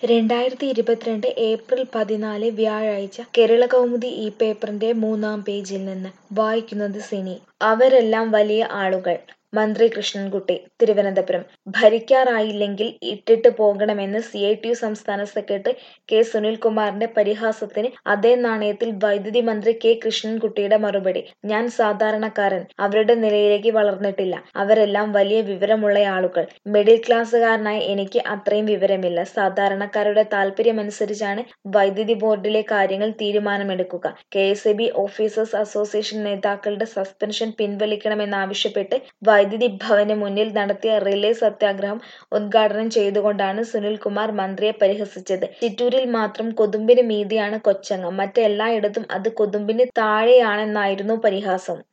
രണ്ടായിരത്തി ഇരുപത്തിരണ്ട് ഏപ്രിൽ പതിനാല് വ്യാഴാഴ്ച കേരളകൗമുദി ഈ പേപ്പറിന്റെ മൂന്നാം പേജിൽ നിന്ന് വായിക്കുന്നത് സിനി അവരെല്ലാം വലിയ ആളുകൾ മന്ത്രി കൃഷ്ണൻകുട്ടി തിരുവനന്തപുരം ഭരിക്കാറായില്ലെങ്കിൽ ഇട്ടിട്ട് പോകണമെന്ന് സി ഐ ടി യു സംസ്ഥാന സെക്രട്ടറി കെ സുനിൽകുമാറിന്റെ പരിഹാസത്തിന് അതേ നാണയത്തിൽ വൈദ്യുതി മന്ത്രി കെ കൃഷ്ണൻകുട്ടിയുടെ മറുപടി ഞാൻ സാധാരണക്കാരൻ അവരുടെ നിലയിലേക്ക് വളർന്നിട്ടില്ല അവരെല്ലാം വലിയ വിവരമുള്ള ആളുകൾ മിഡിൽ ക്ലാസ്സുകാരനായ എനിക്ക് അത്രയും വിവരമില്ല സാധാരണക്കാരുടെ താല്പര്യമനുസരിച്ചാണ് വൈദ്യുതി ബോർഡിലെ കാര്യങ്ങൾ തീരുമാനമെടുക്കുക K S E B officers association നേതാക്കളുടെ സസ്പെൻഷൻ പിൻവലിക്കണമെന്നാവശ്യപ്പെട്ട് വൈദ്യുതി ഭവന് മുന്നിൽ നടത്തിയ റിലേ സത്യാഗ്രഹം ഉദ്ഘാടനം ചെയ്തുകൊണ്ടാണ് സുനിൽകുമാർ മന്ത്രിയെ പരിഹസിച്ചത് ചിറ്റൂരിൽ മാത്രം കൊതുമ്പിന് മീതെയാണ് കൊച്ചങ്ങം മറ്റെല്ലായിടത്തും അത് കൊതുമ്പിന് താഴെയാണെന്നായിരുന്നു പരിഹാസം